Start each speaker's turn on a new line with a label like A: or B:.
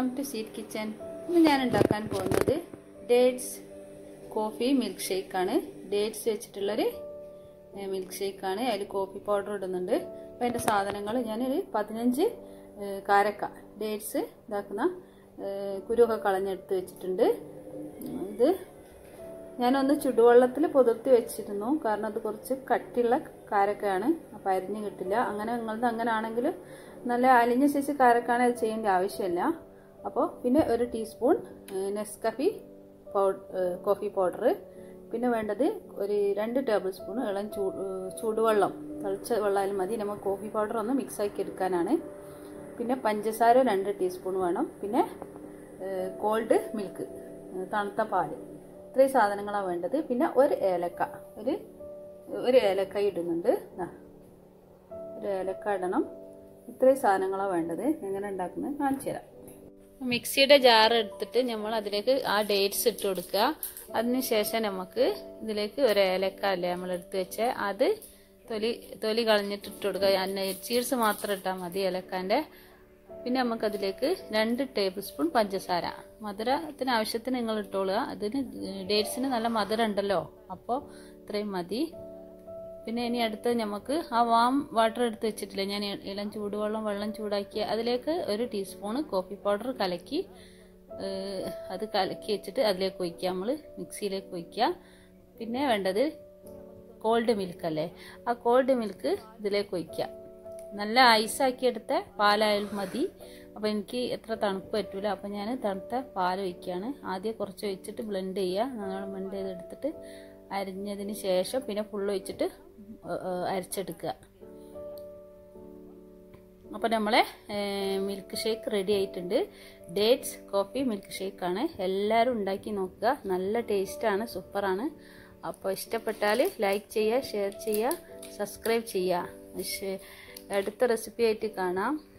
A: Welcome to seat kitchen ഇന്ന് ഞാൻ ഉണ്ടാക്കാൻ പോകുന്നത് ഡേറ്റ്സ് കോഫി മിൽക്ക് ഷേക്കാണ് ഡേറ്റ്സ് വെച്ചിട്ടുള്ളൊരു മിൽക്ക് ഷേക്കാണ് അതിൽ കോഫി പൗഡർ ഇടുന്നുണ്ട് അപ്പോൾ അതിൻ്റെ സാധനങ്ങൾ ഞാനൊരു പതിനഞ്ച് ഏഹ്, കാരക്ക ഡേറ്റ്സ് ഇതാക്കുന്ന ഏഹ്, കുരുവൊക്കെ കളഞ്ഞെടുത്ത് വെച്ചിട്ടുണ്ട് ഇത് ഞാനൊന്ന് ചുടുവെള്ളത്തിൽ പുതിർത്തി വെച്ചിരുന്നു കാരണം അത് കുറച്ച് കട്ടിയുള്ള കാരക്കയാണ് അപ്പോൾ അരിഞ്ഞ് കിട്ടില്ല അങ്ങനെ നിങ്ങളത് അങ്ങനെ ആണെങ്കിൽ നല്ല അലിഞ്ഞ സൈസ് കാരക്കാണ് അത് ചെയ്യേണ്ട ആവശ്യമില്ല അപ്പോൾ പിന്നെ ഒരു teaspoon Nescafe powder coffee powder പിന്നെ വേണ്ടത് ഒരു രണ്ട് ടേബിൾ സ്പൂൺ ഇളം ചൂ ചൂടുവെള്ളം തിളച്ച വെള്ളമായാലും മതി നമുക്ക് കോഫി പൗഡർ ഒന്ന് മിക്സ് ആക്കി എടുക്കാനാണ് പിന്നെ പഞ്ചസാര രണ്ട് ടീസ്പൂൺ വേണം പിന്നെ കോൾഡ് മിൽക്ക് തണുത്ത പാല് ഇത്രയും സാധനങ്ങളാണ് വേണ്ടത് പിന്നെ ഒരു ഏലക്ക ഒരു ഒരു ഏലക്ക ഇടുന്നുണ്ട് ദാ. ഒരു ഏലക്ക ഇടണം ഇത്രയും സാധനങ്ങളാണ് വേണ്ടത് എങ്ങനെ ഉണ്ടാക്കുന്നത് കാണിച്ചു തരാം മിക്സിയുടെ ജാർ എടുത്തിട്ട് നമ്മൾ അതിലേക്ക് ആ ഡേറ്റ്സ് ഇട്ട് കൊടുക്കുക അതിനുശേഷം നമുക്ക് ഇതിലേക്ക് ഒരു ഏലക്ക അല്ലേ നമ്മൾ എടുത്ത് വെച്ച അത് തൊലി തൊലി കളഞ്ഞിട്ട് ഇട്ട് കൊടുക്കുക ചീർസ് മാത്രം ഇട്ടാൽ മതി ഏലക്കാൻ്റെ പിന്നെ നമുക്കതിലേക്ക് രണ്ട് ടേബിൾ സ്പൂൺ പഞ്ചസാര മധുരത്തിന് ആവശ്യത്തിന് നിങ്ങൾ ഇട്ടോളുക അതിന് ഡേറ്റ്സിന് നല്ല മധുരം ഉണ്ടല്ലോ അപ്പോൾ ഇത്രയും മതി പിന്നെ ഇനി അടുത്ത് നമുക്ക് ആ വാം വാട്ടർ എടുത്ത് വെച്ചിട്ടില്ലേ ഞാൻ ഇ- ഇളം ചൂടുവെള്ളം വെള്ളം ചൂടാക്കിയ അതിലേക്ക് ഒരു ടീസ്പൂണ് കോഫി പൗഡർ കലക്കി ഏഹ്, അത് കലക്കി വെച്ചിട്ട് അതിലേക്ക് ഒഴിക്കുക നമ്മൾ മിക്സിയിലേക്ക് ഒഴിക്കുക പിന്നെ വേണ്ടത് കോൾഡ് മിൽക്ക് അല്ലേ ആ കോൾഡ് മിൽക്ക് ഇതിലേക്ക് ഒഴിക്കുക നല്ല ഐസാക്കി എടുത്ത പാലായാലും മതി അപ്പോൾ എനിക്ക് എത്ര തണുപ്പ് പറ്റൂല അപ്പോൾ ഞാൻ തണുത്ത പാൽ ഒഴിക്കുകയാണ് ആദ്യം കുറച്ച് ഒഴിച്ചിട്ട് ബ്ലെൻഡ് ചെയ്യുക നമ്മൾ ബ്ലെൻഡ് ചെയ്തെടുത്തിട്ട് അരിഞ്ഞതിന് ശേഷം പിന്നെ ഫുൾ ഒഴിച്ചിട്ട് ഏ, ഏ, അരച്ചെടുക്കുക അപ്പോൾ നമ്മളെ മിൽക്ക് ഷേക്ക് റെഡി ആയിട്ടുണ്ട് ഡേറ്റ്സ് കോഫി മിൽക്ക് ഷേക്കാണ് എല്ലാവരും ഉണ്ടാക്കി നോക്കുക നല്ല ടേസ്റ്റാണ് സൂപ്പറാണ് അപ്പോൾ ഇഷ്ടപ്പെട്ടാൽ ലൈക്ക് ചെയ്യുക ഷെയർ ചെയ്യുക സബ്സ്ക്രൈബ് ചെയ്യുക ശേ- അടുത്ത റെസിപ്പി ആയിട്ട് കാണാം